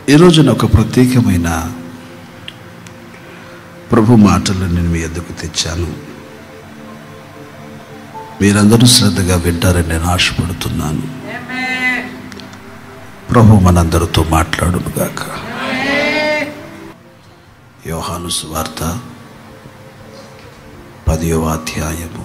ఈ రోజున ఒక ప్రత్యేకమైన ప్రభు మాటలు నేను మీ ఎద్దుకు తెచ్చాను మీరందరూ శ్రద్ధగా వింటారని నేను ఆశపడుతున్నాను ప్రభు మనందరితో మాట్లాడును గాక యోహాను సువార్త పదియవ అధ్యాయము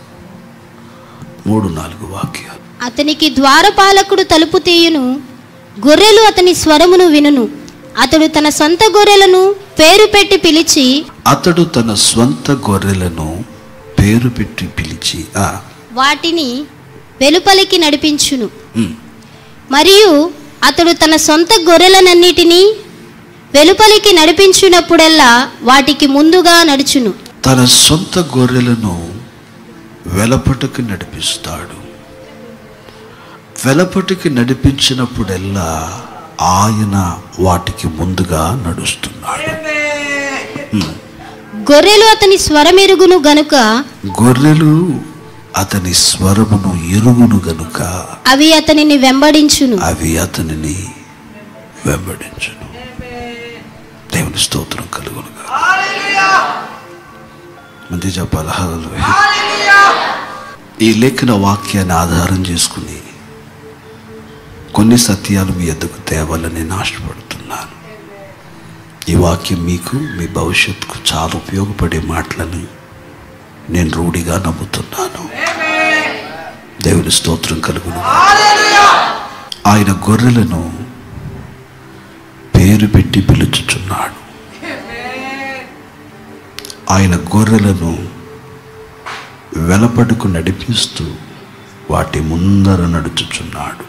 మూడు నాలుగు వాక్యాలు అతనికి ద్వారపాలకుడు తలుపు తీయును గొర్రెలు అతని స్వరమును వినును అతడు తన సొంత గొర్రెలను పేరు పెట్టి పిలిచి అతడు తన స్వంత గొర్రెలను పేరు పెట్టి పిలిచి ఆ వాటిని వెలుపలికి నడిపించును ఉమ్, మరియు అతడు తన సొంత గొర్రెలనన్నిటినీ వెలుపలికి నడిపించునప్పుడల్లా వాటికి ముందుగా నడుచును తన సొంత గొర్రెలను వెలపటికి నడిపిస్తాడు వెలపటికి నడిపించినప్పుడెల్లా ఆయన వాటికి ముందుగా నడుస్తున్నాడు గొర్రెలు అతని స్వరమెరుగును గనుక గొర్రెలు అతని స్వరమును ఎరుగును గనుక అవి అతనిని వెంబడించును అవి అతనిని వెంబడించును దేవుని స్తోత్రం కలుగునుగా మంది చెప్పాలి హల్లెలూయా. ఈ లేఖన వాక్యాన్ని ఆధారం చేసుకుని కొన్ని సత్యాలు మీ ఎద్దకు తేవాలని నేను ఆశపడుతున్నాను ఈ వాక్యం మీకు మీ భవిష్యత్తుకు చాలా ఉపయోగపడే మాటలని నేను రూఢిగా నమ్ముతున్నాను దేవుని స్తోత్రం కలుగును ఆయన గొర్రెలను పేరు పెట్టి పిలుచుచున్నాడు ఆయన గొర్రెలను వెలపడుకు నడిపిస్తూ వాటి ముందర నడుచుచున్నాడు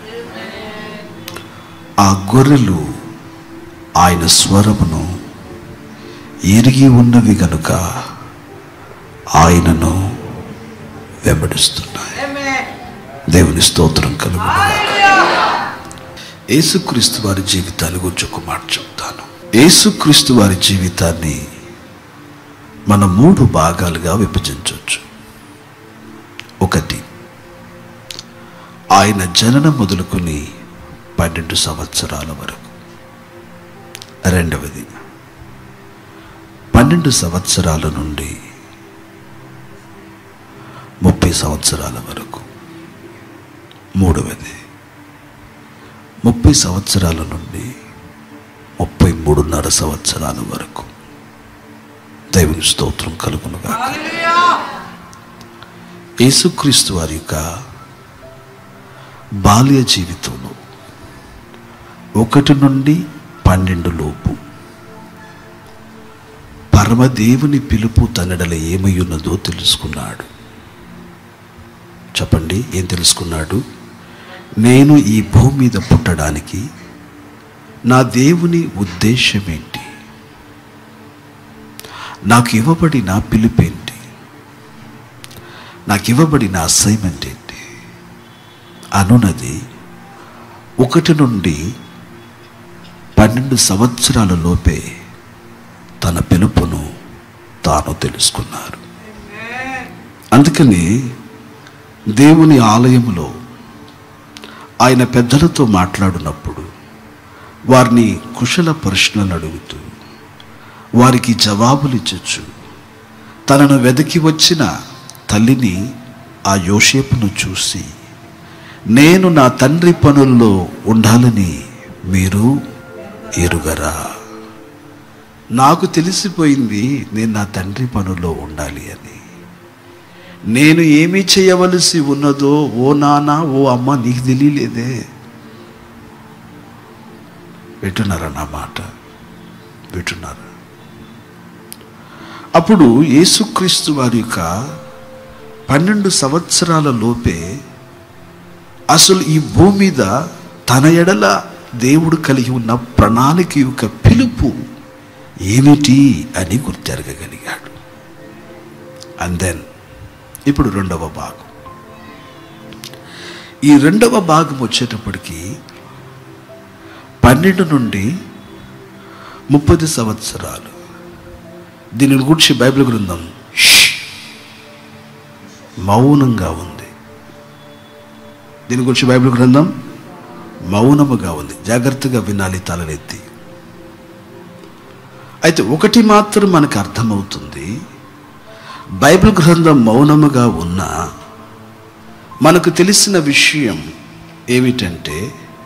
ఆ గొర్రెలు ఆయన స్వరమును ఎరిగి ఉన్నవి గనుక ఆయనను వెంబడిస్తున్నాయి దేవుని స్తోత్రం కలుగు యేసుక్రీస్తు వారి జీవితాన్ని గురించి ఒక మాట చెప్తాను యేసుక్రీస్తు వారి జీవితాన్ని మన మూడు భాగాలుగా విభజించవచ్చు ఒకటి ఆయన జననం మొదలుకొని పన్నెండు సంవత్సరాల వరకు రెండవది పన్నెండు సంవత్సరాల నుండి ముప్పై సంవత్సరాల వరకు మూడవది ముప్పై సంవత్సరాల నుండి ముప్పై మూడున్నర సంవత్సరాల వరకు దేవుని స్తోత్రం కలుగునుగా యేసుక్రీస్తు వారి యొక్క బాల్య జీవితంలో ఒకటి నుండి పన్నెండు లోపు పరమదేవుని పిలుపు తనడల ఏమై ఉన్నదో తెలుసుకున్నాడు చెప్పండి ఏం తెలుసుకున్నాడు నేను ఈ భూమి మీద పుట్టడానికి నా దేవుని ఉద్దేశం ఏంటి నాకు ఇవ్వబడిన పిలుపేంటి నాకు ఇవ్వబడిన అసైన్మెంట్ ఏంటి అనున్నది ఒకటి నుండి పన్నెండు సంవత్సరాల లోపే తన పిలుపును తాను తెలుసుకున్నారు అందుకని దేవుని ఆలయములో ఆయన పెద్దలతో మాట్లాడినప్పుడు వారిని కుశల ప్రశ్నలు అడుగుతూ వారికి జవాబులు ఇచ్చచ్చు తనను వెతికి వచ్చిన తల్లిని ఆ యోషేపును చూసి నేను నా తండ్రి పనుల్లో ఉండాలని మీరు ఎరుగరా నాకు తెలిసిపోయింది నేను నా తండ్రి పనుల్లో ఉండాలి అని నేను ఏమి చేయవలసి ఉన్నదో ఓ నాన్న ఓ అమ్మ నీకు తెలియలేదే వింటున్నారా నా మాట వింటున్నారా అప్పుడు యేసుక్రీస్తు వారి యొక్క పన్నెండు సంవత్సరాల లోపే అసలు ఈ భూమి మీద తన ఎడల దేవుడు కలిగి ఉన్న ప్రణాళిక యొక్క పిలుపు ఏమిటి అని గుర్తెరగగలిగాడు అండ్ దెన్ ఇప్పుడు రెండవ భాగం ఈ రెండవ భాగం వచ్చేటప్పటికి పన్నెండు నుండి ముప్పది సంవత్సరాలు దీని గురించి బైబిల్ గ్రంథం ష్ మౌనంగా ఉంది దీని గురించి బైబిల్ గ్రంథం మౌనముగా ఉంది జాగ్రత్తగా వినాలి తలనెత్తి అయితే ఒకటి మాత్రం మనకు అర్థమవుతుంది బైబిల్ గ్రంథం మౌనముగా ఉన్న మనకు తెలిసిన విషయం ఏమిటంటే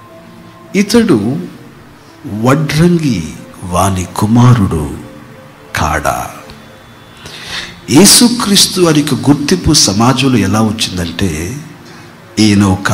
ఇతడు వడ్రంగి వాని కుమారుడు కాడా యేసుక్రీస్తు వారికి గుర్తింపు సమాజంలో ఎలా వచ్చిందంటే ఈయన ఒక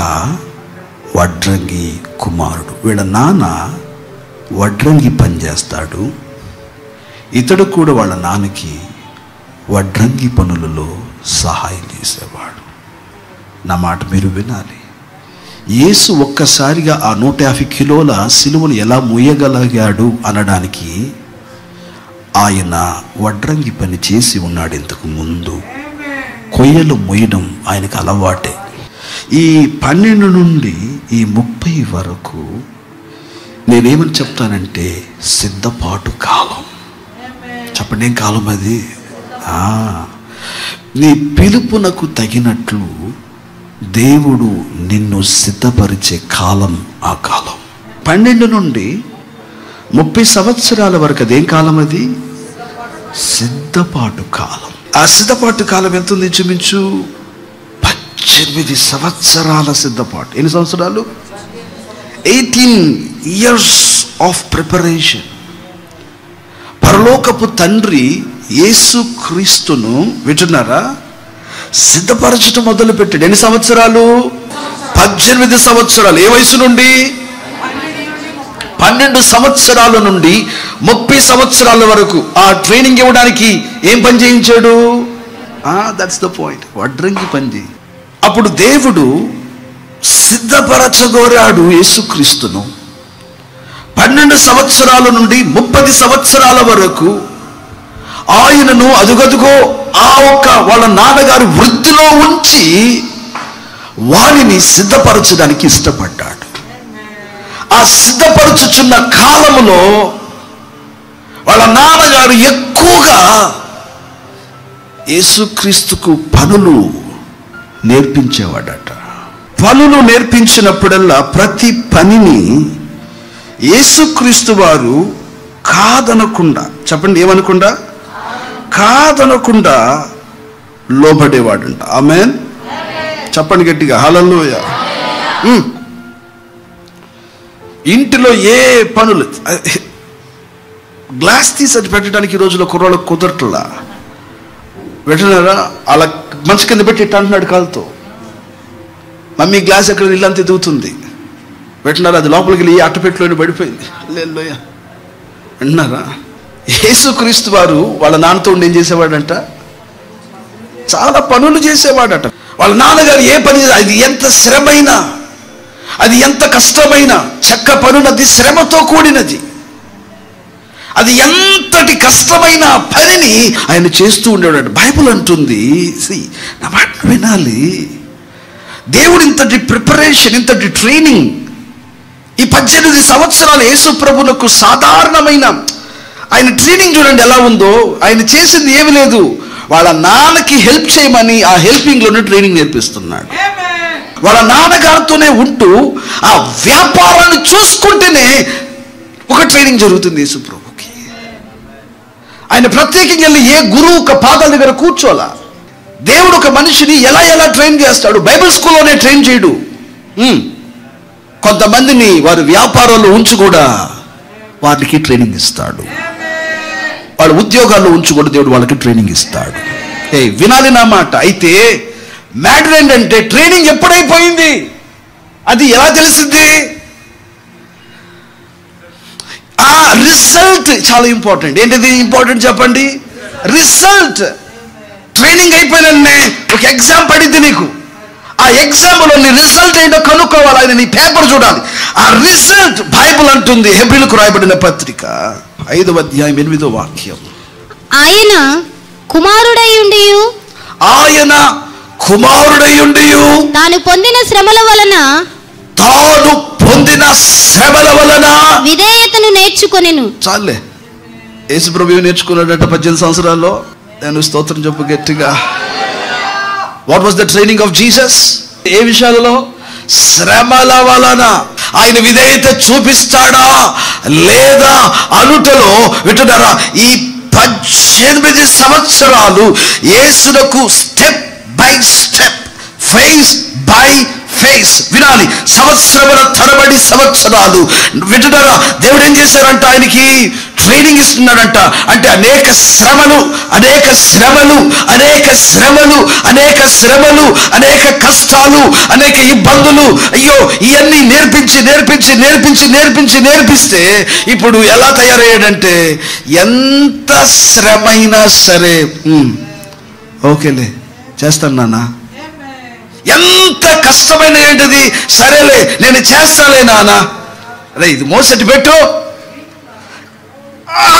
వడ్రంగి కుమారుడు వీళ్ళ నాన్న వడ్రంగి పనిచేస్తాడు ఇతడు కూడా వాళ్ళ నాన్నకి వడ్రంగి పనులలో సహాయం చేసేవాడు నా మాట మీరు వినాలి యేసు ఒక్కసారిగా ఆ నూట యాభై కిలోల సిలువను ఎలా మోయగలిగాడు అనడానికి ఆయన వడ్రంగి పని చేసి ఉన్నాడు ఇంతకు ముందు కొయ్యలు మొయ్యడం ఆయనకు అలవాటే ఈ పన్నెండు నుండి ఈ ముప్పై వరకు నేనేమని చెప్తానంటే సిద్ధపాటు కాలం చెప్పండి ఏం కాలం అది ఆ, నీ పిలుపునకు తగినట్లు దేవుడు నిన్ను సిద్ధపరిచే కాలం ఆ కాలం పన్నెండు నుండి ముప్పై సంవత్సరాల వరకు అదేం కాలం అది సిద్ధపాటు కాలం ఆ సిద్ధపాటు కాలం ఎంత ఉంది ఇంచుమించు పద్దెనిమిది సంవత్సరాల సిద్ధపాటు ఎన్ని సంవత్సరాలు ఎయిటీన్ ఇయర్స్ ఆఫ్ ప్రిపరేషన్ పరలోకపు తండ్రి యేసు క్రీస్తును వింటున్నారా సిద్ధపరచడం మొదలు పెట్టాడు ఎన్ని సంవత్సరాలు పద్దెనిమిది సంవత్సరాలు ఏ వయసు నుండి పన్నెండు సంవత్సరాల నుండి ముప్పై సంవత్సరాల వరకు ఆ ట్రైనింగ్ ఇవ్వడానికి ఏం పని చేయించాడు దట్స్ ద పాయింట్ వడ్రంగి పని చేయి అప్పుడు దేవుడు సిద్ధపరచగోరాడు యేసుక్రీస్తును పన్నెండు సంవత్సరాల నుండి ముప్పది సంవత్సరాల వరకు ఆయనను అదుగదుగో ఆ ఒక్క వాళ్ళ నాన్నగారు వృద్ధిలో ఉంచి వారిని సిద్ధపరచడానికి ఇష్టపడ్డాడు ఆ సిద్ధపరచుచున్న కాలములో వాళ్ళ నాన్నగారు ఎక్కువగా యేసుక్రీస్తుకు పనులు నేర్పించేవాడట పనులు నేర్పించినప్పుడల్లా ప్రతి పనిని యేసుక్రీస్తు వారు కాదనకుండా చెప్పండి ఏమనకుండా కాదనకుండా లోబడేవాడంట ఆమెన్ చెప్పండి గట్టిగా హలలోయ ఇంటిలో ఏ పనులు గ్లాస్ తీసి అది పెట్టడానికి ఈ రోజులో కుర్రోళ్ళకు కుదరట్లా పెట్టినారా అలా మంచి కింద పెట్టి ఇట్ట అంటున్నాడు కాలుతో మమ్మీ గ్లాస్ ఎక్కడ ఇల్లంతా ఎదుగుతుంది పెట్టినారా అది లోపలికి వెళ్ళి అట్టపెట్టులోనే పడిపోయింది లేలోయ వింటున్నారా యేసుక్రీస్తు వారు వాళ్ళ నాన్నతో ఉండి ఏం చేసేవాడంట చాలా పనులు చేసేవాడట వాళ్ళ నాన్నగారు ఏ పని అది ఎంత శ్రమైన అది ఎంత కష్టమైన చెక్క పనునది శ్రమతో కూడినది అది ఎంతటి కష్టమైన పనిని ఆయన చేస్తూ ఉండేవాడు బైబుల్ అంటుంది see, నా మాట వినాలి దేవుడు ఇంతటి ప్రిపరేషన్ ఇంతటి ట్రైనింగ్ ఈ పద్దెనిమిది సంవత్సరాలు యేసు ప్రభునకు సాధారణమైన ఆయన ట్రైనింగ్ చూడండి ఎలా ఉందో ఆయన చేసింది ఏమి లేదు వాళ్ళ నాన్నకి హెల్ప్ చేయమని ఆ హెల్పింగ్లోనే ట్రైనింగ్ నేర్పిస్తున్నాడు వాళ్ళ నాన్నగారితోనే ఉంటూ ఆ వ్యాపారాన్ని చూసుకుంటేనే ఒక ట్రైనింగ్ జరుగుతుంది యేసు ప్రభుకి ఆయన ప్రత్యేకంగా వెళ్ళి ఏ గురువు ఒక పాదాల దగ్గర కూర్చోలా దేవుడు ఒక మనిషిని ఎలా ఎలా ట్రైన్ చేస్తాడు బైబిల్ స్కూల్లోనే ట్రైన్ చేయడు ఉమ్. కొంతమందిని వారి వ్యాపారంలో ఉంచి కూడా వారికి ట్రైనింగ్ ఇస్తాడు వాళ్ళ ఉద్యోగాల్లో ఉంచి కూడా దేవుడు వాళ్ళకి ట్రైనింగ్ ఇస్తాడు ఏ వినాలి నా మాట అయితే మ్యాటర్ ఏంటంటే ట్రైనింగ్ ఎప్పుడైపోయింది అది ఎలా తెలిసింది ఆ రిజల్ట్ చాలా ఇంపార్టెంట్ ఏంటిది ఇంపార్టెంట్ చెప్పండి రిజల్ట్ ట్రైనింగ్ అయిపోయినన్నే ఒక ఎగ్జామ్ పడింది నీకు ఆ ఎగ్జామ్లో నీ రిజల్ట్ ఏంటో కనుక్కోవాలి ఆయన నీ పేపర్ చూడాలి ఆ రిజల్ట్ బైబుల్ అంటుంది హెబ్రిల్కు రాయబడిన పత్రిక ఐదవ అధ్యాయం ఎనిమిదో వాక్యం ఆయన కుమారుడై ఉండి ఆయన కుమారుడయుండి తాను పొందిన శ్రమల వలన తాను పొందిన శ్రమల వలన విధేయతను నేర్చుకొనెను చాలే యేసుప్రభు ఏం నేర్చుకున్నాడట పద్దెనిమిది సంవత్సరాల్లో నేను స్తోత్రం చెప్పు గట్టిగా what was the training of Jesus ఏ విషయాలలో శ్రమల వలన ఆయన విధేయత చూపిస్తాడా లేదా అనుటలో వింటున్నారా ఈ పద్దెనిమిది సంవత్సరాలు యేసునకు step by step phase by phase వినాలి సంవత్సరముల తరబడి సంవత్సరాలు వింటున్నారా దేవుడు ఏం చేశారంట ఆయనకి ట్రైనింగ్ ఇస్తున్నాడంట అంటే అనేక శ్రమలు అనేక శ్రమలు అనేక శ్రమలు అనేక శ్రమలు అనేక కష్టాలు అనేక ఇబ్బందులు అయ్యో ఇవన్నీ నేర్పించి నేర్పించి నేర్పించి నేర్పించి నేర్పిస్తే ఇప్పుడు ఎలా తయారయ్యాడంటే ఎంత శ్రమైనా సరే "ఉమ్, ఓకేలే చేస్తాను నాన్న ఎంత కష్టమైన ఏంటిది సరేలే నేను చేస్తాలే నాన్న అరే ఇది మోసటి పెట్టు ఆ!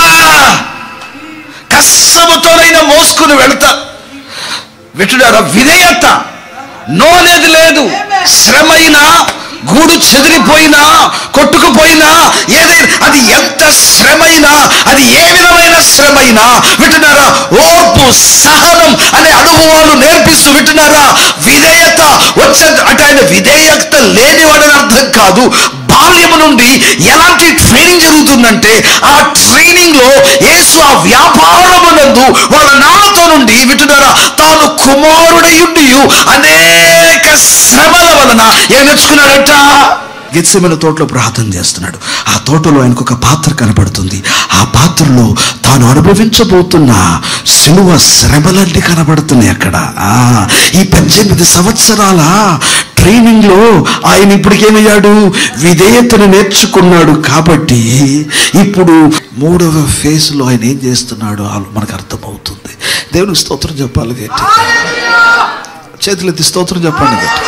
కష్టముతోనైనా మోసుకుని వెళ్తా విట్టుడారా విధేయత నో అనేది లేదు శ్రమైనా గూడు చెదిరిపోయినా కొట్టుకుపోయినా ఏదైనా అది ఎంత శ్రమైనా అది ఏ విధమైన శ్రమైనా వింటున్నారా ఓర్పు సహనం అనే అనుభవాలు నేర్పిస్తూ వింటున్నారా విధేయత వచ్చే అంటే ఆయన విధేయత లేనివాడని అర్థం కాదు బాల్యము నుండి ఎలాంటి ట్రైనింగ్ జరుగుతుందంటే ఆ ట్రైనింగ్ లో యేసు ఆ వ్యాపారమునందు వాళ్ళ నాన్నతో నుండి వింటున్నారా తాను కుమారుడయుండి అనేక శ్రమల వలన ఏం నేర్చుకున్నాడంట గెత్సెమల తోటలో ప్రార్థన చేస్తున్నాడు ఆ తోటలో ఆయనకు ఒక పాత్ర కనబడుతుంది ఆ పాత్రలో తాను అనుభవించబోతున్న సిలువ శ్రమలన్నీ కనబడుతున్నాయి అక్కడ ఆ, ఈ పద్దెనిమిది సంవత్సరాల ట్రైనింగ్ లో ఆయన ఇప్పటికేమయ్యాడు విధేయతను నేర్చుకున్నాడు కాబట్టి ఇప్పుడు మూడవ ఫేజ్ లో ఆయన ఏం చేస్తున్నాడో ఆ- మనకు అర్థమవుతుంది దేవునికి స్తోత్రం చెప్పాలి గట్టి చేతులెత్తి స్తోత్రం చెప్పండి గట్టి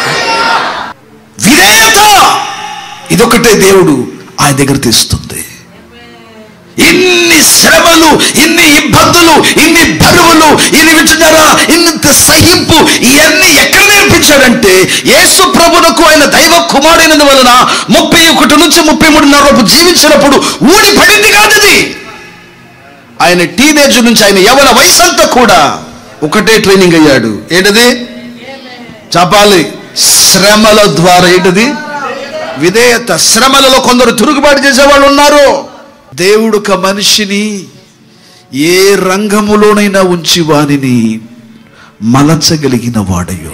విధేయత ఇదొకటే దేవుడు ఆయన దగ్గర తీస్తుంది ఇన్ని శ్రమలు ఇన్ని ఇబ్బందులు ఇన్ని బరువులు ఇన్ని వింటున్నారా ఇంత సహింపు ఇవన్నీ ఎక్కడ నేర్పించాడంటే యేసు ప్రభునకు ఆయన దైవ కుమారుని వలన ముప్పై ఒకటి నుంచి ముప్పై మూడున్నర వరకు జీవించినప్పుడు ఊడి పడింది కాదు ఇది ఆయన టీనేజ్ నుంచి ఆయన యవన వయసు అంతా కూడా ఒకటే ట్రైనింగ్ అయ్యాడు ఏంటది చెప్పాలి శ్రమల ద్వారా ఏంటది విధేయత శ్రమలలో కొందరు తిరుగుబాటు చేసేవాళ్ళు ఉన్నారు దేవుడు ఒక మనిషిని ఏ రంగములోనైనా ఉంచి వానిని మలచగలిగిన వాడయో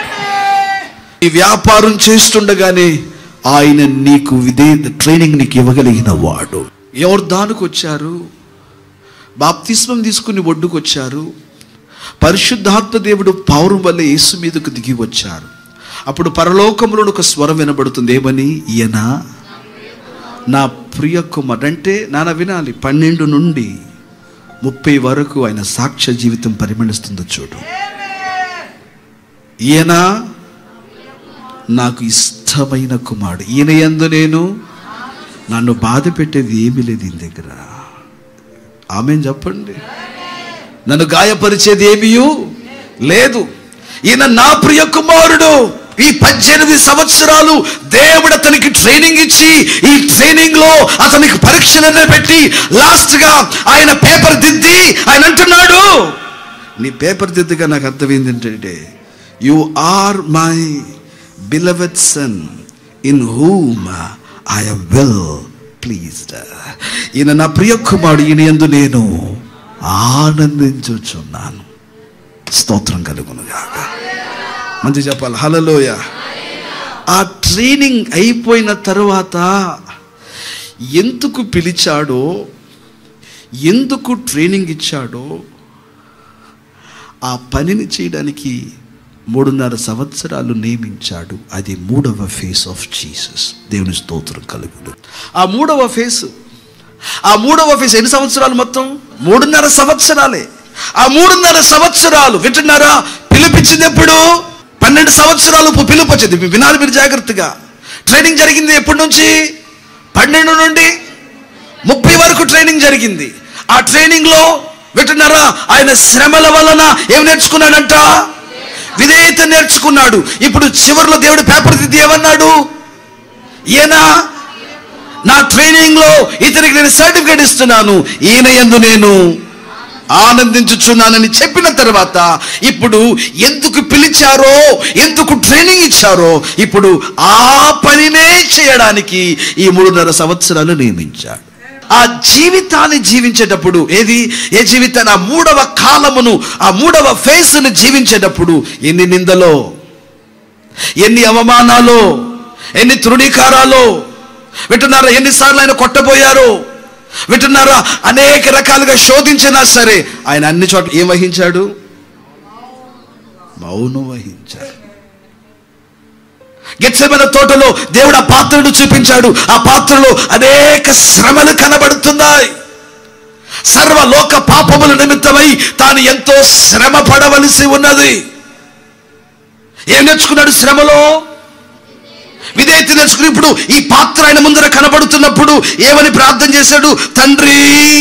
ఈ వ్యాపారం చేస్తుండగానే ఆయన నీకు విధే ట్రైనింగ్ నీకు ఇవ్వగలిగిన వాడు ఎవరు దానికి వచ్చారు బాప్తిస్మం తీసుకుని ఒడ్డుకొచ్చారు పరిశుద్ధాత్మ దేవుడు పౌరం వల్ల యేసు మీదకు దిగి వచ్చారు అప్పుడు పరలోకంలో ఒక స్వరం వినబడుతుంది ఏమని ఈయన నా ప్రియ కుమార్ అంటే నాన్న వినాలి పన్నెండు నుండి ముప్పై వరకు ఆయన సాక్ష్య జీవితం పరిమళిస్తుందో చూడు ఈయన నాకు ఇష్టమైన కుమారుడు ఈయన ఎందు నేను నన్ను బాధ పెట్టేది ఏమీ లేదు ఈయన దగ్గర ఆమె చెప్పండి నన్ను గాయపరిచేది ఏమీయూ లేదు ఈయన నా ప్రియ కుమారుడు ఈ పద్దెనిమిది సంవత్సరాలు దేవుడు అతనికి ట్రైనింగ్ ఇచ్చి ఈ ట్రైనింగ్ లో అతనికి పరీక్షలనే పెట్టి లాస్ట్ గా ఆయన పేపర్ దిద్ది ఆయన అంటున్నాడు నీ పేపర్ దిద్దుగా నాకు అర్థమైంది ఏంటంటే you are my beloved son in whom I well pleased ఈయన నా ప్రియ కుమారుడు ఈయన ఎందు నేను ఆనందించుచున్నాను స్తోత్రం కలుగునుగాక మంచి చెప్పాలి హలలోయ ఆ ట్రైనింగ్ అయిపోయిన తర్వాత ఎందుకు పిలిచాడో ఎందుకు ట్రైనింగ్ ఇచ్చాడో ఆ పనిని చేయడానికి మూడున్నర సంవత్సరాలు నియమించాడు అది మూడవ ఫేస్ ఆఫ్ జీసస్ దేవుని స్తోత్రం కలుగుడు ఆ మూడవ ఫేస్ ఆ మూడవ ఫేస్ ఎన్ని సంవత్సరాలు మొత్తం మూడున్నర సంవత్సరాలే ఆ మూడున్నర సంవత్సరాలు వింటున్నారా పిలిపించింది ఎప్పుడు పన్నెండు సంవత్సరాలు పిలుపు వచ్చింది మీ వినాలి మీరు జాగ్రత్తగా ట్రైనింగ్ జరిగింది ఎప్పటి నుంచి పన్నెండు నుండి ముప్పై వరకు ట్రైనింగ్ జరిగింది ఆ ట్రైనింగ్ లో వింటున్నారా ఆయన శ్రమల వలన ఏం నేర్చుకున్నాడంట విధేయత నేర్చుకున్నాడు ఇప్పుడు చివరిలో దేవుడు పేపర్ దిద్ది ఏమన్నాడు ఈయన నా ట్రైనింగ్ లో ఇతనికి నేను సర్టిఫికేట్ ఇస్తున్నాను ఈయన ఎందు నేను ఆనందించుచున్నానని చెప్పిన తర్వాత ఇప్పుడు ఎందుకు పిలిచారో ఎందుకు ట్రైనింగ్ ఇచ్చారో ఇప్పుడు ఆ పనినే చేయడానికి ఈ మూడున్నర సంవత్సరాలు నియమించాడు ఆ జీవితాన్ని జీవించేటప్పుడు ఏది ఏ జీవితాన్ని ఆ మూడవ కాలమును ఆ మూడవ ఫేజ్ను జీవించేటప్పుడు ఎన్ని నిందలో ఎన్ని అవమానాలు ఎన్ని తృణీకారాలు వింటున్నారా ఎన్నిసార్లు ఆయన కొట్టబోయారు వింటున్నారా అనేక రకాలుగా శోధించినా సరే ఆయన అన్ని చోట్ల ఏం వహించాడు మౌనం వహించాడు గెచ్చమైన తోటలో దేవుడు ఆ పాత్రను చూపించాడు ఆ పాత్రలో అనేక శ్రమలు కనబడుతున్నాయి సర్వలోక పాపముల నిమిత్తమై తాను ఎంతో శ్రమ పడవలసి ఉన్నది ఏం నేర్చుకున్నాడు శ్రమలో విధేయత నేర్చుకుని ఇప్పుడు ఈ పాత్ర ఆయన ముందర కనబడుతున్నప్పుడు ఏమని ప్రార్థన చేశాడు తండ్రి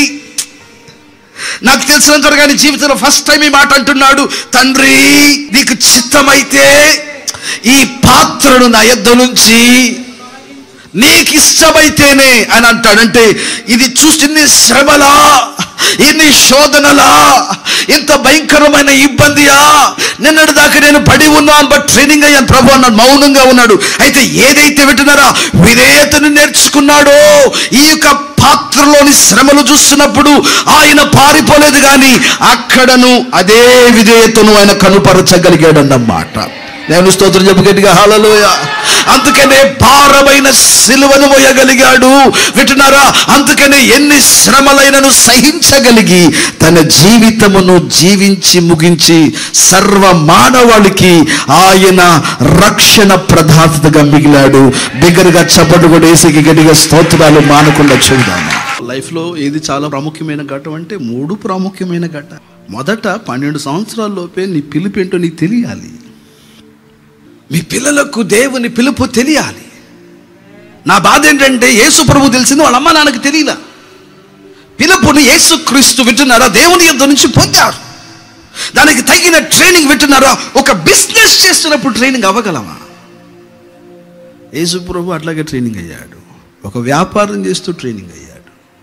నాకు తెలిసినంత వరకు ఆయన జీవితంలో ఫస్ట్ టైం ఈ మాట అంటున్నాడు తండ్రి నీకు చిత్తమైతే ఈ పాత్రను నా యొద్ద నుంచి నీకు ఇష్టమైతేనే అని అంటాడంటే ఇది చూసి ఇన్ని శ్రమలా ఇన్ని శోధనలా ఇంత భయంకరమైన ఇబ్బందియా నిన్నటి దాకా నేను పడి ఉన్నాను బట్ ట్రైనింగ్ అయ్యాను ప్రభు అన్నాడు మౌనంగా ఉన్నాడు అయితే ఏదైతే వింటున్నారా విధేయతను నేర్చుకున్నాడో ఈ యొక్క పాత్రలోని శ్రమలు చూస్తున్నప్పుడు ఆయన పారిపోలేదు కానీ అక్కడను అదే విధేయతను ఆయన కనుపరచగలిగాడన్నమాట నేను స్తోత్రం చెప్పు గట్టిగా హాలలోయ అందుకనే భారమైన సిలువను మోయగలిగాడు వింటున్నారా అందుకనే ఎన్ని శ్రమలైనను సహించగలిగి తన జీవితమును జీవించి ముగించి సర్వ మానవాళికి ఆయన రక్షణ ప్రధాతగా మిగిలాడు బిగ్గరగా చప్పట్లు కూడా వేసి గట్టిగా స్తోత్రాలు మానకుండా చూద్దాము లైఫ్లో ఏది చాలా ప్రాముఖ్యమైన ఘట్టం అంటే మూడు ప్రాముఖ్యమైన ఘట్ట మొదట పన్నెండు సంవత్సరాల్లోపే నీ పిలుపు ఏంటో నీకు తెలియాలి మీ పిల్లలకు దేవుని పిలుపు తెలియాలి నా బాధ ఏంటంటే యేసు ప్రభు తెలిసింది వాళ్ళ అమ్మ నాన్నకు తెలియలా పిలుపుని యేసు క్రీస్తు వింటున్నారా దేవుని యుద్ధ నుంచి పొందారు దానికి తగిన ట్రైనింగ్ వింటున్నారా ఒక బిజినెస్ చేస్తున్నప్పుడు ట్రైనింగ్ అవ్వగలమా యేసు ప్రభు అట్లాగే ట్రైనింగ్ అయ్యాడు ఒక వ్యాపారం చేస్తూ ట్రైనింగ్ అయ్యాడు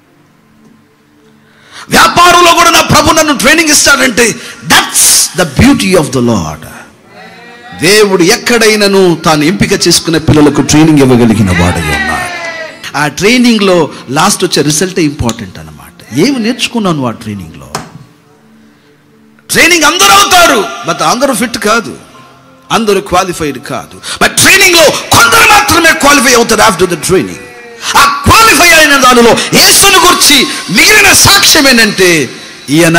వ్యాపారంలో కూడా నా ప్రభు నన్ను ట్రైనింగ్ ఇస్తాడంటే that's the beauty of the Lord దేవుడు ఎక్కడైనాను తాను ఎంపిక చేసుకునే పిల్లలకు ట్రైనింగ్ ఇవ్వగలిగిన వాడై ఉన్నాడు ఆ ట్రైనింగ్లో లాస్ట్ వచ్చే రిజల్టే ఇంపార్టెంట్ అన్నమాట ఏమి నేర్చుకున్నాను ఆ ట్రైనింగ్లో ట్రైనింగ్ అందరూ అవుతారు బట్ అందరూ ఫిట్ కాదు అందరూ క్వాలిఫైడ్ కాదు బట్ ట్రైనింగ్లో కొందరు మాత్రమే క్వాలిఫై అవుతారు ఆఫ్టర్ ద ట్రైనింగ్ ఆ క్వాలిఫై అయిన దానిలో యేసుని గురించి మిగిలిన సాక్ష్యం ఏంటంటే ఈయన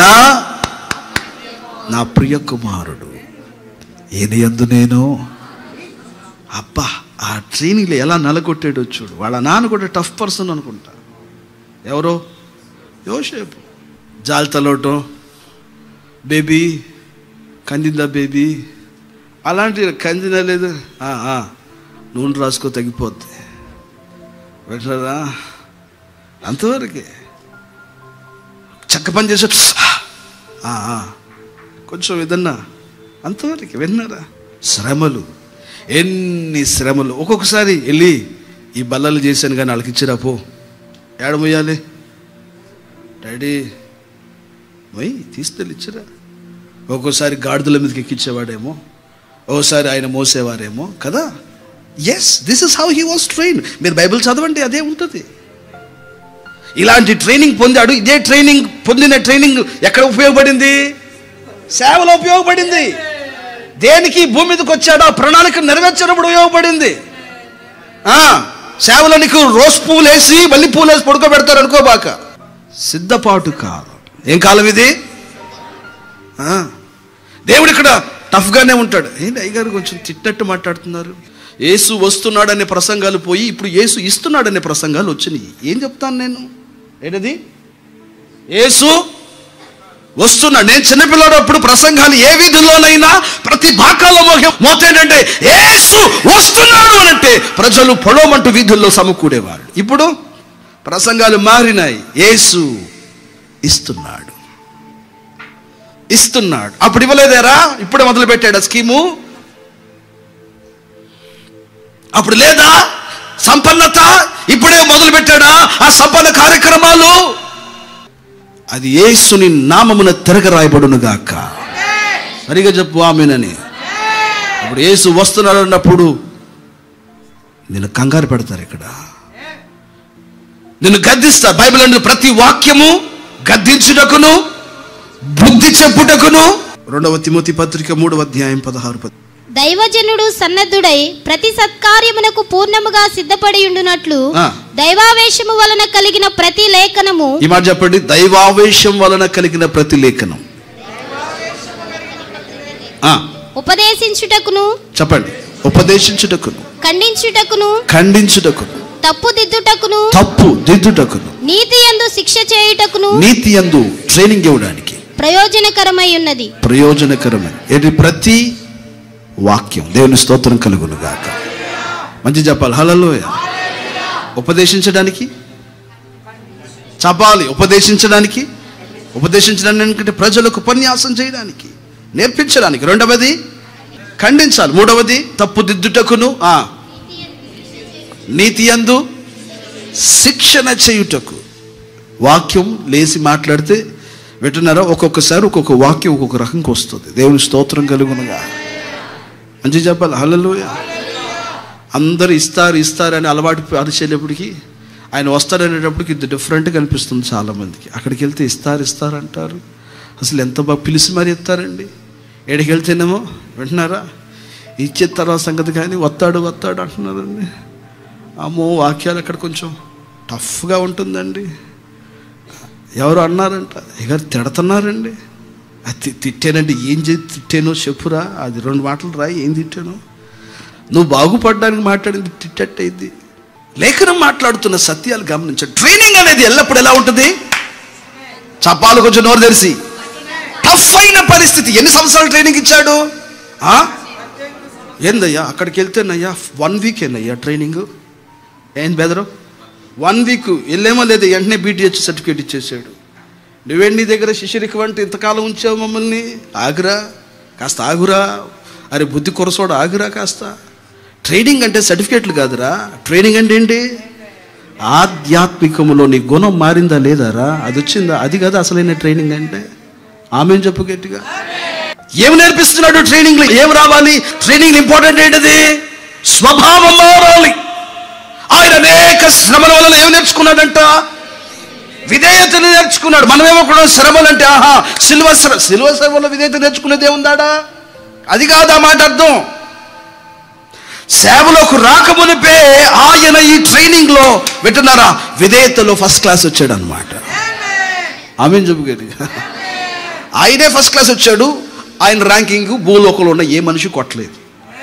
నా ప్రియ కుమారుడు ఈయన యందు నేను అబ్బా ఆ ట్రైనింగ్లో ఎలా నలగొట్టాడో చూడు వాళ్ళ నాన్న కూడా టఫ్ పర్సన్ అనుకుంటా ఎవరో యోసేపు జాలితలోటం బేబీ కందిందా బేబీ అలాంటి కందినా లేదు ఆ, ఆ, నూనె రాసుకో తగ్గిపోద్ది పెట్టరా అంతవరకే చక్క పని చేసాడు ఆ, ఆ, కొంచెం ఏదన్నా అంతవరకు విన్నారా శ్రమలు ఎన్ని శ్రమలు ఒక్కొక్కసారి వెళ్ళి ఈ బల్లలు చేశాను కానీ వాళ్ళకి ఇచ్చిరా పో ఏడమొయ్యాలి డాడీ మొయ్ తీసుకెళ్ళి ఇచ్చిరా ఒక్కోసారి గాడిదల మీదకి ఎక్కించేవాడేమో ఓసారి ఆయన మోసేవారేమో కదా yes this is how he was train మీరు బైబిల్ చదవండి అదే ఉంటుంది ఇలాంటి ట్రైనింగ్ పొందాడు ఇదే ట్రైనింగ్ పొందిన ట్రైనింగ్ ఎక్కడ ఉపయోగపడింది సేవలో ఉపయోగపడింది దేనికి ఈ భూమి మీదకి వచ్చాడో ఆ ప్రణాళిక నెరవేర్చినప్పుడు ఉపయోగపడింది ఆ, సేవలో నీకు రోజ్ పువ్వులు వేసి మళ్ళీ పూలు వేసి పడుకోబెడతారు అనుకోబాక సిద్ధపాటు కాదు ఏం కాలం ఇది ఆ, దేవుడు ఇక్కడ టఫ్గానే ఉంటాడు ఏంటి అయ్యగారు కొంచెం తిట్టట్టు మాట్లాడుతున్నారు యేసు వస్తున్నాడనే ప్రసంగాలు పోయి ఇప్పుడు యేసు ఇస్తున్నాడనే ప్రసంగాలు వచ్చినాయి ఏం చెప్తాను నేను ఏంటది యేసు వస్తున్నాడు నేను చిన్నపిల్లడు అప్పుడు ప్రసంగాలు ఏ వీధిలోనైనా ప్రతి భాగాల్లో మోగే మోతేంటంటే యేసు వస్తున్నాడు అని అంటే ప్రజలు పొడవమంటూ వీధుల్లో సమకూడేవారు ఇప్పుడు ప్రసంగాలు మారినాయి యేసు ఇస్తున్నాడు ఇస్తున్నాడు అప్పుడు ఇవ్వలేదేరా ఇప్పుడే మొదలు పెట్టాడు ఆ స్కీము అప్పుడు లేదా సంపన్నత ఇప్పుడే మొదలు పెట్టాడా ఆ సంపన్న కార్యక్రమాలు అది యేసుని నామమున తిరగరాయబడునుగాక సరిగా చెప్పు ఆమెనని అప్పుడు యేసు వస్తున్నాడు అన్నప్పుడు నేను కంగారు పెడతారు ఇక్కడ నిన్ను గద్దిస్తారు బైబిల్ అంటే ప్రతి వాక్యము గద్దించుటకును బుద్ధి చెప్పుటకును రెండవ తిమోతి పత్రిక మూడవ అధ్యాయం పదహారు పద్ దైవజనుడు సన్నద్ధుడై ప్రతి సత్కార్యమునకు పూర్ణముగా సిద్ధపడి ఉండునట్లు ఆ. దైవావేశము వలన కలిగిన ప్రతి లేఖనము ఈ మాట చెప్పండి దైవావేశం వలన కలిగిన ప్రతి లేఖనం ఆ, ఉపదేశించుటకును చెప్పండి ఉపదేశించుటకును ఖండించుటకును ఖండించుటకును తప్పు దిద్దుటకును తప్పు దిద్దుటకును నీతి యందు శిక్ష చేయుటకును నీతి యందు ట్రైనింగ్ ఇవ్వడానికి ప్రయోజనకరమై ఉన్నది ప్రయోజనకరమైన ఇది ప్రతి వాక్యం దేవుని స్తోత్రం కలుగును గాక మంచి చెప్పాలి హలలోయ ఉపదేశించడానికి చెప్పాలి ఉపదేశించడానికి ఉపదేశించడానికి ప్రజలకు ఉపన్యాసం చేయడానికి నేర్పించడానికి రెండవది ఖండించాలి మూడవది తప్పు దిద్దుటకును ఆ నీతి యందు శిక్షణ చేయుటకు వాక్యం లేసి మాట్లాడితే వింటున్నారా ఒక్కొక్కసారి ఒక్కొక్క వాక్యం ఒక్కొక్క రకంగా వస్తుంది దేవుని స్తోత్రం కలుగునుగా మంచి చెప్పాలి హల్లెలూయా అందరు ఇస్తారు ఇస్తారు అని అలవాటు అరిచేటప్పటికి ఆయన వస్తారనేటప్పటికి ఇది డిఫరెంట్గా అనిపిస్తుంది చాలామందికి అక్కడికి వెళ్తే ఇస్తారు ఇస్తారు అంటారు అసలు ఎంత బాగా పిలిచి మరీ ఇస్తారండి ఏడికి వెళ్తేనేమో వింటున్నారా ఇచ్చే తర్వాత సంగతి కానీ వస్తాడు వస్తాడు అంటున్నారండి అమ్మో వాక్యాలు అక్కడ కొంచెం టఫ్గా ఉంటుందండి ఎవరు అన్నారంట ఇక తిడుతున్నారండి అది తి- తిట్టానండి ఏం చేసి తిట్టానో చెప్పురా అది రెండు మాటలు రా ఏం తిట్టాను నువ్వు బాగుపడడానికి మాట్లాడింది తిట్టట్టయింది లేఖనం మాట్లాడుతున్న సత్యాలు గమనించండి ట్రైనింగ్ అనేది ఎల్లప్పుడు ఎలా ఉంటుంది చప్పాలు కొంచెం నోరు తెరిసి టఫ్ అయిన పరిస్థితి ఎన్ని సంవత్సరాలు ట్రైనింగ్ ఇచ్చాడు ఆ? ఏందయ్యా అక్కడికి వెళ్తేనయ్యా వన్ వీక్ ఏనయ్యా ట్రైనింగ్ ఏం బెదరు వన్ వీక్ వెళ్ళేమో లేదు వెంటనే బీటీహెచ్ సర్టిఫికేట్ ఇచ్చేసాడు నువ్వేంటి నీ దగ్గర శిష్యరిక వంటి ఇంతకాలం ఉంచావు మమ్మల్ని ఆగురా కాస్త ఆగురా అరే బుద్ధి కొరసోడు ఆగురా కాస్త ట్రైనింగ్ అంటే సర్టిఫికేట్లు కాదురా ట్రైనింగ్ అంటే ఏంటి ఆధ్యాత్మికములో నీ గుణం మారిందా లేదారా అది వచ్చిందా అది కదా అసలైన ట్రైనింగ్ అంటే ఆమె చెప్పు గట్టిగా ఏం నేర్పిస్తున్నాడు ట్రైనింగ్ ఏం రావాలి ట్రైనింగ్ ఇంపార్టెంట్ ఏంటిది స్వభావం మారాలి ఆయన అనేక శ్రమల వలన ఏం నేర్చుకున్నాడంట విధేయతను నేర్చుకున్నాడు మనమేమో కూడా శ్రమలు అంటే ఆహా సిల్వ శ్రమ సిల్వ శ్రమలో విధేయత నేర్చుకునేది ఏముందాడా అది కాదు ఆ మాట అర్థం సేవలోకి రాకమునిపే ఆయన ఈ ట్రైనింగ్ లో వింటున్నారా విధేయతలో ఫస్ట్ క్లాస్ వచ్చాడు అనమాట ఆమె చెప్పు గట్టిగా. ఆయనే ఫస్ట్ క్లాస్ వచ్చాడు ఆయన ర్యాంకింగ్ భూలోకంలో ఉన్న ఏ మనిషి కొట్టలేదు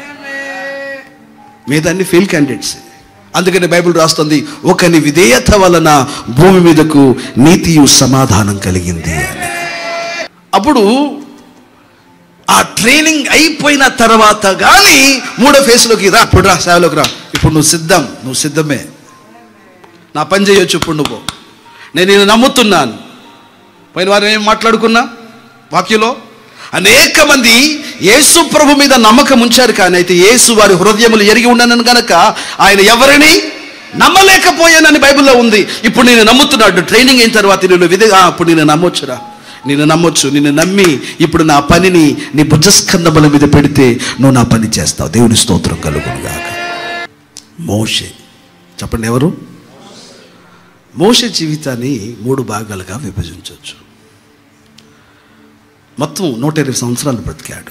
మిగతా ఫెయిల్ క్యాండిడేట్స్ అందుకని బైబిల్ రాస్తుంది ఒకని విధేయత వలన భూమి మీదకు నీతియు సమాధానం కలిగింది అని అప్పుడు ఆ ట్రైనింగ్ అయిపోయిన తర్వాత కానీ మూడో ఫేస్లోకి రా ఇప్పుడు రా సేవలోకి రా ఇప్పుడు నువ్వు సిద్ధం నువ్వు సిద్ధమే నా పని చేయొచ్చు ఇప్పుడు నువ్వు నేను నేను నమ్ముతున్నాను పోయిన వారం ఏం మాట్లాడుకున్నా వాక్యలో అనేక మంది యేసు ప్రభు మీద నమ్మకం ఉంచారు కానీ అయితే యేసు వారి హృదయములు ఎరిగి ఉండనని గనక ఆయన ఎవరిని నమ్మలేకపోయానని బైబిల్లో ఉంది ఇప్పుడు నేను నమ్ముతున్నాడు ట్రైనింగ్ అయిన తర్వాత నేను విధి ఆ, ఇప్పుడు నేను నమ్మొచ్చురా నేను నమ్మొచ్చు నిన్ను నమ్మి ఇప్పుడు నా పనిని నీ భుజస్కందముల మీద పెడితే నువ్వు నా పని చేస్తావు దేవుని స్తోత్రం కలుగునుగాక మోషే చెప్పండి ఎవరు మోషే జీవితాన్ని మూడు భాగాలుగా విభజించవచ్చు మొత్తం నూట ఇరవై సంవత్సరాలు బ్రతికాడు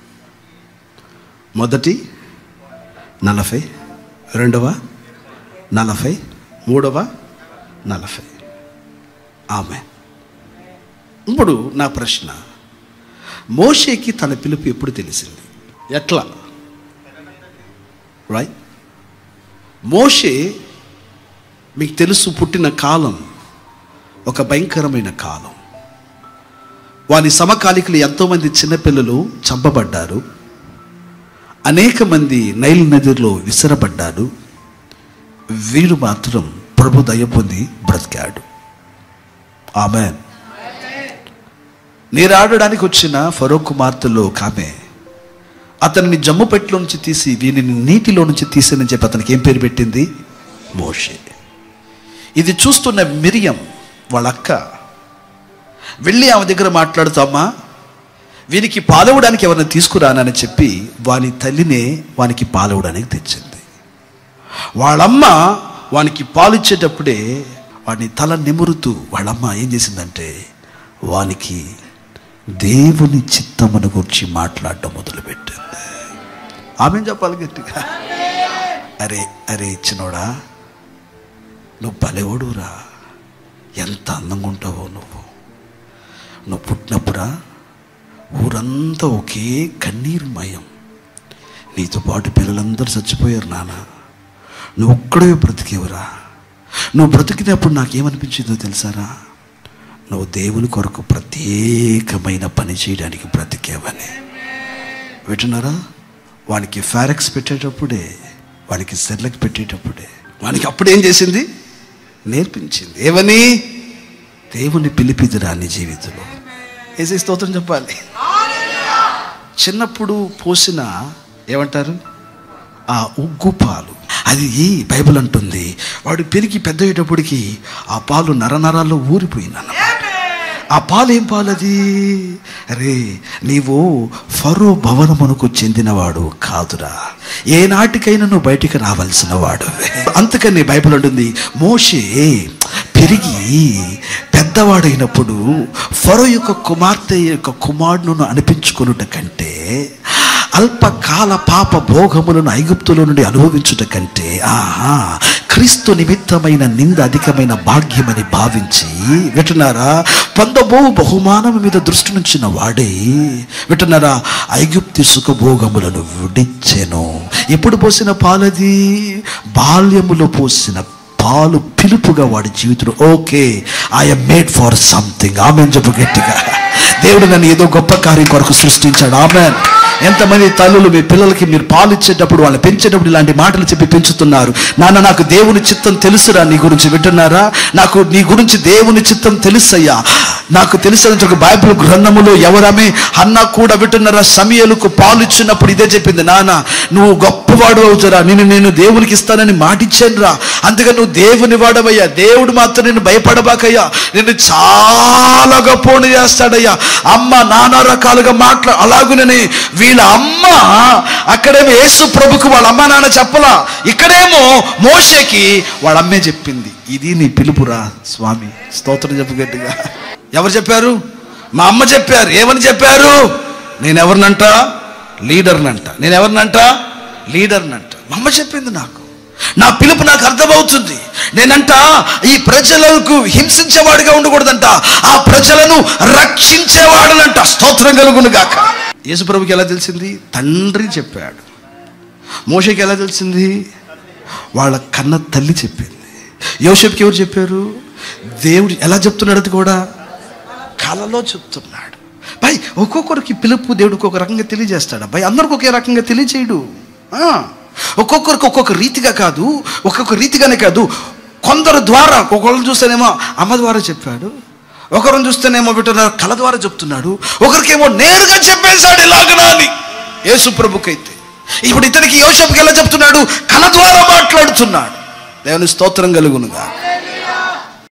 మొదటి నలభై రెండవ నలభై మూడవ నలభై ఆమె ఇప్పుడు నా ప్రశ్న మోషేకి తన పిలుపు ఎప్పుడు తెలిసింది ఎట్లా రైట్ మోషే మీకు తెలుసు పుట్టిన కాలం ఒక భయంకరమైన కాలం వారి సమకాలికులు ఎంతోమంది చిన్నపిల్లలు చంపబడ్డారు అనేక మంది నైల్ నదిలో విసరబడ్డారు వీరు మాత్రం ప్రభు దయ పొంది బ్రతికాడు ఆమె నీరాడడానికి వచ్చిన ఫరో కుమార్తెలో ఒక ఆమె అతనిని జమ్ము పెట్టిలో నుంచి తీసి వీనిని నీటిలో నుంచి తీసని చెప్పి అతనికి ఏం పేరు పెట్టింది మోషే ఇది చూస్తున్న మిరియం వాళ్ళ అక్క వెళ్ళి ఆమె దగ్గర మాట్లాడుతామా వీనికి పాలవడానికి ఎవరిని తీసుకురానని చెప్పి వాని తల్లినే వానికి పాలవడానికి తెచ్చింది వాళ్ళమ్మ వానికి పాలిచ్చేటప్పుడే వాడిని తల నిమురుతూ వాళ్ళమ్మ ఏం చేసిందంటే వానికి దేవుని చిత్తమును గురించి మాట్లాడటం మొదలుపెట్టింది ఆమె చెప్పాలి గట్టిగా అరే అరే ఇచ్చినోడా నువ్వు బలెవడురా ఎంత అందంగా ఉంటావో నువ్వు నువ్వు పుట్టినప్పుడా ఊరంతా ఒకే కన్నీరుమయం నీతో పాటు పిల్లలందరూ చచ్చిపోయారు నాన్న నువ్వు ఒక్కడే బ్రతికేవురా నువ్వు బ్రతికినప్పుడు నాకేమనిపించిందో తెలుసారా నువ్వు దేవుని కొరకు ప్రత్యేకమైన పని చేయడానికి బ్రతికేవని వింటున్నారా వానికి ఫారెక్స్ పెట్టేటప్పుడే వానికి సెర్లకి పెట్టేటప్పుడే వానికి అప్పుడు ఏం చేసింది నేర్పించింది ఏమని దేవుని పిలిపిదిరా నీ జీవితంలో ఏసే స్తోత్రం చెప్పాలి చిన్నప్పుడు పోసిన ఏమంటారు ఆ ఉగ్గు పాలు అది ఈ బైబిల్ అంటుంది వాడు పెరిగి పెద్ద అయ్యేటప్పటికి ఆ పాలు నరనరాల్లో ఊరిపోయిందన్న ఆ పాలు ఏం పాలు అది అరే నీవు ఫరో భవనమునకు చెందినవాడు కాదురా ఏ నాటికైనా నువ్వు బయటికి రావాల్సిన వాడు అందుకని బైబిల్ అంటుంది మోషే పెరిగి పెద్దవాడైనప్పుడు ఫరో యొక్క కుమార్తె యొక్క కుమారుడును అనిపించుకొనుట కంటే అల్పకాల పాప భోగములను ఐగుప్తులో నుండి అనుభవించుట కంటే ఆహా క్రీస్తు నిమిత్తమైన నింద అధికమైన భాగ్యమని భావించి వింటున్నారా పొందబో బహుమానం మీద దృష్టి నుంచిన వాడే వింటున్నారా ఐగుప్తి సుఖభోగములను విడిచెను ఎప్పుడు పోసిన పాలది బాల్యములో పోసిన పాలు పిలుపుగా వాడి జీవితంలో okay I'm made for something ఆమె చెప్పు గట్టిగా దేవుడు నన్ను ఏదో గొప్ప కార్యం కొరకు సృష్టించాడు ఆమె ఎంతమంది తల్లులు మీ పిల్లలకి మీరు పాలు ఇచ్చేటప్పుడు వాళ్ళని పెంచేటప్పుడు ఇలాంటి మాటలు చెప్పి పెంచుతున్నారు నాన్న నాకు దేవుని చిత్తం తెలుసురా నీ గురించి వింటున్నారా నాకు నీ గురించి దేవుని చిత్తం తెలుసయ్యా నాకు తెలిసిన ఒక బైబిల్ గ్రంథములో ఎవరమే అన్న కూడా వింటున్నారా సమయలకు పాలు ఇచ్చినప్పుడు ఇదే చెప్పింది నాన్న నువ్వు గొప్పవాడు అవుతారా నేను నేను దేవునికి ఇస్తానని మాటిచ్చాను రా అందుకని నువ్వు దేవుని వాడవయ్యా దేవుడు మాత్రం నేను భయపడబాకయ్యా నిన్ను చాలా గొప్పని చేస్తాడయ్యా అమ్మ నానా రకాలుగా మాట్లా అలాగునని వీళ్ళ అమ్మ అక్కడేమో యేసు ప్రభుకు వాళ్ళ అమ్మ నాన్న చెప్పలా ఇక్కడేమో మోషేకి వాళ్ళ అమ్మే చెప్పింది ఇది నీ పిలుపురా స్వామి స్తోత్రం చెప్పు గట్టిగా ఎవరు చెప్పారు మా అమ్మ చెప్పారు ఏమని చెప్పారు నేను ఎవరినంట లీడర్నంట నేను ఎవరినంట లీడర్నంట మా అమ్మ చెప్పింది నాకు నా పిలుపు నాకు అర్థమవుతుంది నేనంట ఈ ప్రజలకు హింసించేవాడిగా ఉండకూడదంట ఆ ప్రజలను రక్షించేవాడనంట స్తోత్రం కలుగును గాక యేసుప్రభుకి ఎలా తెలిసింది తండ్రి చెప్పాడు మోషకి ఎలా తెలిసింది వాళ్ళ కన్న తల్లి చెప్పింది యోషప్కి ఎవరు చెప్పారు దేవుడు ఎలా చెప్తున్నాడు అది కూడా కలలో చెప్తున్నాడు భయ్ ఒక్కొక్కరికి పిలుపు దేవుడు ఒక్కొక్క రకంగా తెలియజేస్తాడు భయ్ అందరికి ఒకే రకంగా తెలియచేయడు ఆ, ఒక్కొక్కరికి ఒక్కొక్క రీతిగా కాదు ఒక్కొక్క రీతిగానే కాదు కొందరు ద్వారా ఒకళ్ళని చూస్తేనేమో అమ్మ ద్వారా చెప్పాడు ఒకరిని చూస్తేనేమో వింటున్నారు కళ ద్వారా చెప్తున్నాడు ఒకరికేమో నేరుగా చెప్పేశాడు ఇలాగనా అని యేసు ప్రభుకైతే ఇప్పుడు ఇతనికి యోషపుకి ఎలా చెప్తున్నాడు కళ ద్వారా మాట్లాడుతున్నాడు దేవుని స్తోత్రం కలుగునుగా